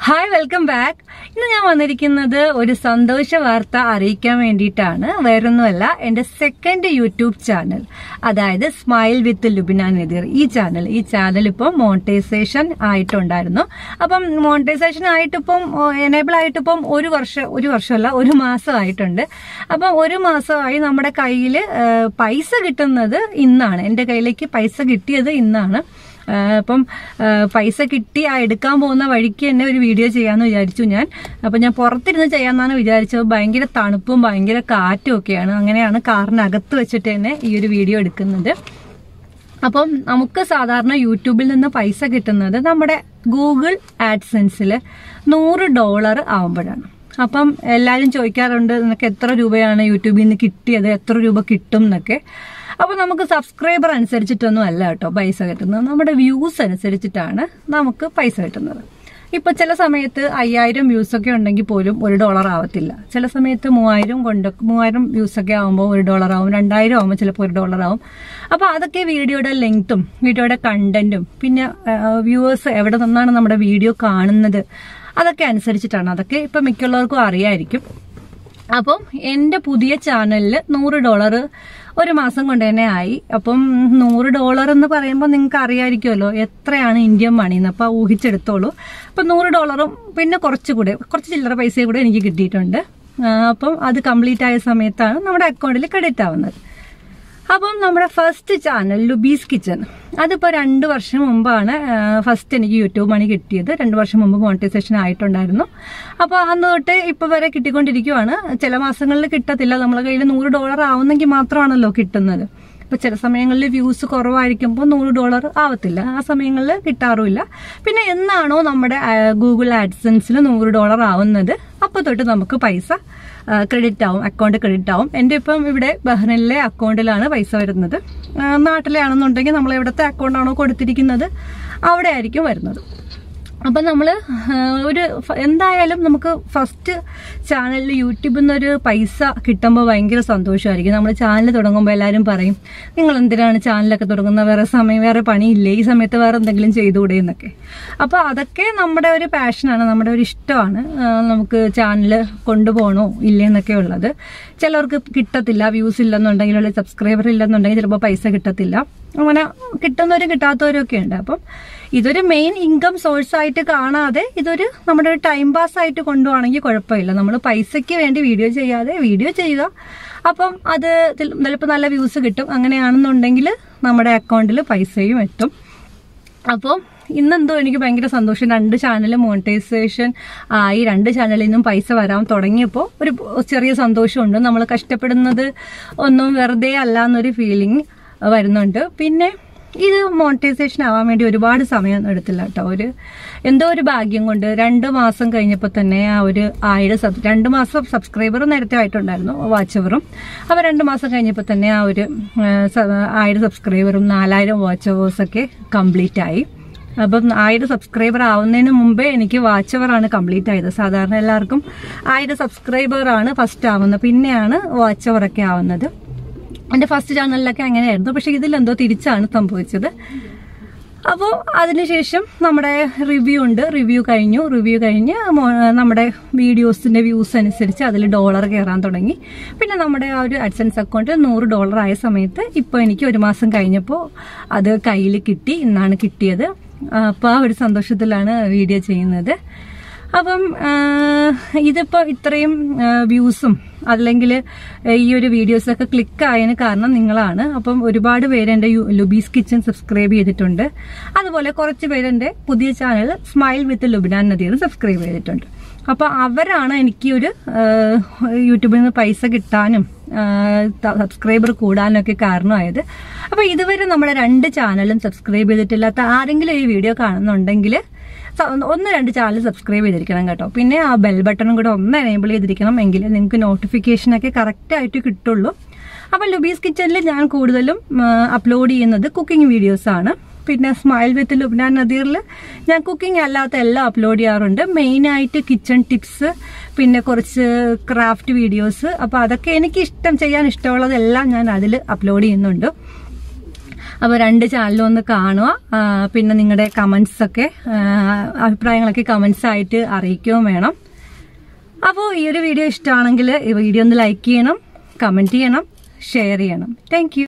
hi welcome back ഇന്ന് ഞാൻ വന്നിരിക്കുന്നത് ഒരു സന്തോഷ വാർത്ത അറിയിക്കാൻ വേണ്ടിയിട്ടാണ് വേറൊന്നുമല്ല എന്റെ സെക്കൻഡ് യൂട്യൂബ് ചാനൽ അതായത് സ്മൈൽ വിത്ത് ലുബിന നദീർ ഈ ചാനൽ ഈ ചാനൽ ഇപ്പം മോണിറ്റൈസേഷൻ ആയിട്ടുണ്ടായിരുന്നു അപ്പം മോണിറ്റൈസേഷൻ ആയിട്ടിപ്പം എനേബിൾ ആയിട്ടിപ്പം ഒരു വർഷം ഒരു വർഷമല്ല ഒരു മാസം ആയിട്ടുണ്ട് അപ്പം ഒരു മാസമായി നമ്മുടെ കയ്യിൽ പൈസ കിട്ടുന്നത് ഇന്നാണ് എന്റെ കയ്യിലേക്ക് പൈസ കിട്ടിയത് ഇന്നാണ് ആ, അപ്പം ആ, പൈസ കിട്ടി ആ എടുക്കാൻ പോകുന്ന വഴിക്ക് തന്നെ ഒരു വീഡിയോ ചെയ്യാമെന്ന് വിചാരിച്ചു ഞാൻ അപ്പം ഞാൻ പുറത്തിരുന്ന് ചെയ്യാമെന്നാണ് വിചാരിച്ചത് ഭയങ്കര തണുപ്പും ഭയങ്കര കാറ്റും ഒക്കെയാണ് അങ്ങനെയാണ് കാറിനകത്ത് വെച്ചിട്ട് തന്നെ ഈ ഒരു വീഡിയോ എടുക്കുന്നത് അപ്പം നമുക്ക് സാധാരണ യൂട്യൂബിൽ നിന്ന് പൈസ കിട്ടുന്നത് നമ്മുടെ ഗൂഗിൾ ആഡ്സെൻസിൽ നൂറ് ഡോളർ ആവുമ്പോഴാണ് അപ്പം എല്ലാവരും ചോദിക്കാറുണ്ട് നിനക്ക് എത്ര രൂപയാണ് യൂട്യൂബിൽ നിന്ന് കിട്ടിയത് എത്ര രൂപ കിട്ടും എന്നൊക്കെ അപ്പോൾ നമുക്ക് സബ്സ്ക്രൈബർ അനുസരിച്ചിട്ടൊന്നും അല്ല കേട്ടോ പൈസ കിട്ടുന്നത് നമ്മുടെ വ്യൂസ് അനുസരിച്ചിട്ടാണ് നമുക്ക് പൈസ കിട്ടുന്നത് ഇപ്പൊ ചില സമയത്ത് അയ്യായിരം വ്യൂസ് ഒക്കെ ഉണ്ടെങ്കിൽ പോലും ഒരു ഡോളർ ആവത്തില്ല ചില സമയത്ത് മൂവായിരം കൊണ്ട് മൂവായിരം വ്യൂസ് ഒക്കെ ആവുമ്പോൾ ഒരു ഡോളർ ആവും രണ്ടായിരം ആവുമ്പോൾ ചിലപ്പോൾ ഒരു ഡോളർ ആവും അപ്പൊ അതൊക്കെ വീഡിയോയുടെ ലെങ്ത്തും വീഡിയോയുടെ കണ്ടന്റും പിന്നെ വ്യൂവേഴ്സ് എവിടെ നിന്നാണ് നമ്മുടെ വീഡിയോ കാണുന്നത് അതൊക്കെ അനുസരിച്ചിട്ടാണ് അതൊക്കെ ഇപ്പൊ മിക്കുള്ളവർക്കും അറിയായിരിക്കും അപ്പം എൻ്റെ പുതിയ ചാനലിൽ നൂറ് ഡോളർ ഒരു മാസം കൊണ്ട് തന്നെ ആയി അപ്പം നൂറ് ഡോളർ എന്ന് പറയുമ്പോൾ നിങ്ങൾക്ക് അറിയാമായിരിക്കുമല്ലോ എത്രയാണ് ഇന്ത്യൻ മണി എന്ന് അപ്പം ഊഹിച്ചെടുത്തോളൂ അപ്പം നൂറ് ഡോളറും പിന്നെ കുറച്ചുകൂടെ കുറച്ച് ചില്ലറ പൈസയും കൂടെ എനിക്ക് കിട്ടിയിട്ടുണ്ട് ആ, അപ്പം അത് കംപ്ലീറ്റ് ആയ സമയത്താണ് നമ്മുടെ അക്കൗണ്ടിൽ ക്രെഡിറ്റ് ആവുന്നത് അപ്പം നമ്മുടെ ഫസ്റ്റ് ചാനൽ ലുബീസ് കിച്ചൺ അതിപ്പോൾ രണ്ട് വർഷം മുമ്പാണ് ഫസ്റ്റ് എനിക്ക് യൂട്യൂബ് മണി കിട്ടിയത് രണ്ട് വർഷം മുമ്പ് മോണിറ്റൈസേഷൻ ആയിട്ടുണ്ടായിരുന്നു അപ്പോൾ അന്ന് തൊട്ട് ഇപ്പോൾ വരെ കിട്ടിക്കൊണ്ടിരിക്കുവാണ് ചില മാസങ്ങളിൽ കിട്ടത്തില്ല നമ്മളെ കയ്യിൽ നൂറ് ഡോളർ ആവുന്നെങ്കിൽ മാത്രമാണല്ലോ കിട്ടുന്നത് ഇപ്പൊ ചില സമയങ്ങളിൽ വ്യൂസ് കുറവായിരിക്കുമ്പോൾ നൂറ് ഡോളർ ആവത്തില്ല ആ സമയങ്ങളിൽ കിട്ടാറുമില്ല പിന്നെ എന്നാണോ നമ്മുടെ ഗൂഗിൾ ആഡ്സൻസിൽ നൂറ് ഡോളർ ആവുന്നത് അപ്പോൾ തൊട്ട് നമുക്ക് പൈസ ക്രെഡിറ്റ് ആവും അക്കൗണ്ട് ക്രെഡിറ്റ് ആവും എൻ്റെ ഇപ്പം ഇവിടെ ബഹ്റിനിലെ അക്കൗണ്ടിലാണ് പൈസ വരുന്നത് ആ, നാട്ടിലാണെന്നുണ്ടെങ്കിൽ നമ്മൾ എവിടുത്തെ അക്കൗണ്ടാണോ കൊടുത്തിരിക്കുന്നത് അവിടെ ആയിരിക്കും വരുന്നത് അപ്പം നമ്മൾ ഒരു ഫ- എന്തായാലും നമുക്ക് ഫസ്റ്റ് ചാനലിൽ യൂട്യൂബിൽ നിന്നൊരു പൈസ കിട്ടുമ്പോൾ ഭയങ്കര സന്തോഷമായിരിക്കും നമ്മൾ ചാനൽ തുടങ്ങുമ്പോൾ എല്ലാവരും പറയും നിങ്ങൾ എന്തിനാണ് ചാനലൊക്കെ തുടങ്ങുന്നത് വേറെ സമയം വേറെ പണിയില്ലേ ഈ സമയത്ത് വേറെ എന്തെങ്കിലും ചെയ്തുകൂടെ എന്നൊക്കെ അപ്പോൾ അതൊക്കെ നമ്മുടെ ഒരു പാഷനാണ് നമ്മുടെ ഒരു ഇഷ്ടമാണ് ആ, നമുക്ക് ചാനൽ കൊണ്ടുപോകണോ ഇല്ലേ എന്നൊക്കെ ഉള്ളത് ചിലർക്ക് കിട്ടത്തില്ല വ്യൂസ് ഇല്ലെന്നുണ്ടെങ്കിൽ അല്ലെങ്കിൽ സബ്സ്ക്രൈബർ ഇല്ലെന്നുണ്ടെങ്കിൽ ചിലപ്പോൾ പൈസ കിട്ടത്തില്ല അങ്ങനെ കിട്ടുന്നവരും കിട്ടാത്തവരും ഒക്കെ ഉണ്ട് അപ്പം ഇതൊരു മെയിൻ ഇൻകം സോഴ്സ് ആയിട്ട് കാണാതെ ഇതൊരു നമ്മുടെ ഒരു ടൈം പാസ് ആയിട്ട് കൊണ്ടുപോകണമെങ്കിൽ കുഴപ്പമില്ല നമ്മൾ പൈസയ്ക്ക് വേണ്ടി വീഡിയോ ചെയ്യാതെ വീഡിയോ ചെയ്യുക അപ്പം അത് ചിലപ്പോൾ നല്ല വ്യൂസ് കിട്ടും അങ്ങനെയാണെന്നുണ്ടെങ്കിൽ നമ്മുടെ അക്കൗണ്ടിൽ പൈസയും എത്തും അപ്പോൾ ഇന്നെന്തോ എനിക്ക് ഭയങ്കര സന്തോഷം രണ്ട് ചാനൽ മോണിറ്റൈസേഷൻ ആയി രണ്ട് ചാനലിൽ നിന്നും പൈസ വരാൻ തുടങ്ങിയപ്പോൾ ഒരു ചെറിയ സന്തോഷമുണ്ട് നമ്മൾ കഷ്ടപ്പെടുന്നത് ഒന്നും വെറുതെ അല്ല എന്നൊരു ഫീലിംഗ് വരുന്നുണ്ട് പിന്നെ ഇത് മോണിറ്റൈസേഷൻ ആവാൻ വേണ്ടി ഒരുപാട് സമയം എടുത്തില്ല കേട്ടോ ഒരു എന്തോ ഒരു ഭാഗ്യം കൊണ്ട് രണ്ട് മാസം കഴിഞ്ഞപ്പോൾ തന്നെ ആ ഒരു ആയിരം സബ് രണ്ട് മാസം സബ്സ്ക്രൈബർ നേരത്തെ ആയിട്ടുണ്ടായിരുന്നു വാച്ച് അവറും അപ്പോൾ രണ്ട് മാസം കഴിഞ്ഞപ്പോൾ തന്നെ ആ ഒരു ആ, സ- ആയിരം സബ്സ്ക്രൈബറും നാലായിരം വാച്ച് അവേഴ്സൊക്കെ കംപ്ലീറ്റ് ആയി അപ്പം ആയിരം സബ്സ്ക്രൈബർ ആവുന്നതിന് മുമ്പേ എനിക്ക് വാച്ച് അവറാണ് കംപ്ലീറ്റ് ആയത് സാധാരണ എല്ലാവർക്കും ആയിരം സബ്സ്ക്രൈബർ ആണ് ഫസ്റ്റ് ആവുന്നത് പിന്നെയാണ് വാച്ച് അവറൊക്കെ ആവുന്നത് എൻ്റെ ഫസ്റ്റ് ചാനലിലൊക്കെ അങ്ങനെയായിരുന്നു പക്ഷെ ഇതിലെന്തോ തിരിച്ചാണ് സംഭവിച്ചത് അപ്പോൾ അതിനുശേഷം നമ്മുടെ റിവ്യൂ ഉണ്ട് റിവ്യൂ കഴിഞ്ഞു റിവ്യൂ കഴിഞ്ഞ് മോ- നമ്മുടെ വീഡിയോസിന്റെ വ്യൂസ് അനുസരിച്ച് അതിൽ ഡോളർ കയറാൻ തുടങ്ങി പിന്നെ നമ്മുടെ ആ ഒരു അഡ്സൻസ് അക്കൗണ്ട് നൂറ് ഡോളർ ആയ സമയത്ത് ഇപ്പോൾ എനിക്ക് ഒരു മാസം കഴിഞ്ഞപ്പോൾ അത് കയ്യിൽ കിട്ടി ഇന്നാണ് കിട്ടിയത് അപ്പോൾ ആ ഒരു സന്തോഷത്തിലാണ് വീഡിയോ ചെയ്യുന്നത് അപ്പം ഇതിപ്പോൾ ഇത്രയും വ്യൂസും അല്ലെങ്കിൽ ഈ ഒരു വീഡിയോസൊക്കെ ക്ലിക്ക് ആയതിന് കാരണം നിങ്ങളാണ് അപ്പം ഒരുപാട് പേര് എൻ്റെ യു- ലുബീസ് കിച്ചൺ സബ്സ്ക്രൈബ് ചെയ്തിട്ടുണ്ട് അതുപോലെ കുറച്ച് പേര് എൻ്റെ പുതിയ ചാനൽ സ്മൈൽ വിത്ത് ലുബിനാൻ നദീർ സബ്സ്ക്രൈബ് ചെയ്തിട്ടുണ്ട് അപ്പോൾ അവരാണ് എനിക്ക് ഒരു യൂട്യൂബിൽ നിന്ന് പൈസ കിട്ടാനും സബ്സ്ക്രൈബർ കൂടാനൊക്കെ കാരണമായത് അപ്പോൾ ഇതുവരെ നമ്മുടെ രണ്ട് ചാനലും സബ്സ്ക്രൈബ് ചെയ്തിട്ടില്ലാത്ത ആരെങ്കിലും ഈ വീഡിയോ കാണുന്നുണ്ടെങ്കിൽ സ- ഒന്ന് രണ്ട് ചാനൽ സബ്സ്ക്രൈബ് ചെയ്തിരിക്കണം കേട്ടോ പിന്നെ ആ ബെൽ ബട്ടണും കൂടെ ഒന്ന് എനേബിൾ ചെയ്തിരിക്കണം എങ്കിൽ നിങ്ങൾക്ക് നോട്ടിഫിക്കേഷനൊക്കെ കറക്റ്റ് ആയിട്ട് കിട്ടുള്ളൂ അപ്പോൾ ലുബീസ് കിച്ചണിൽ ഞാൻ കൂടുതലും അപ്ലോഡ് ചെയ്യുന്നത് കുക്കിംഗ് വീഡിയോസ് ആണ് പിന്നെ സ്മൈൽ വിത്ത് ലുബ്നാൻ നദീറിൽ ഞാൻ കുക്കിംഗ് അല്ലാത്ത എല്ലാം അപ്ലോഡ് ചെയ്യാറുണ്ട് മെയിനായിട്ട് കിച്ചൺ ടിപ്സ് പിന്നെ കുറച്ച് ക്രാഫ്റ്റ് വീഡിയോസ് അപ്പോൾ അതൊക്കെ എനിക്ക് ഇഷ്ടം ചെയ്യാൻ ഇഷ്ടമുള്ളതെല്ലാം ഞാൻ അതിൽ അപ്ലോഡ് ചെയ്യുന്നുണ്ട് അപ്പോൾ രണ്ട് ചാനലും ഒന്ന് കാണുക ആ, പിന്നെ നിങ്ങളുടെ കമൻസ് ഒക്കെ ആ, അഭിപ്രായങ്ങളൊക്കെ കമൻസ് ആയിട്ട് അറിയിക്കുകയും വേണം അപ്പോൾ ഈ ഒരു വീഡിയോ ഇഷ്ടമാണെങ്കിൽ ഈ വീഡിയോ ഒന്ന് ലൈക്ക് ചെയ്യണം കമൻറ്റ് ചെയ്യണം ഷെയർ ചെയ്യണം താങ്ക്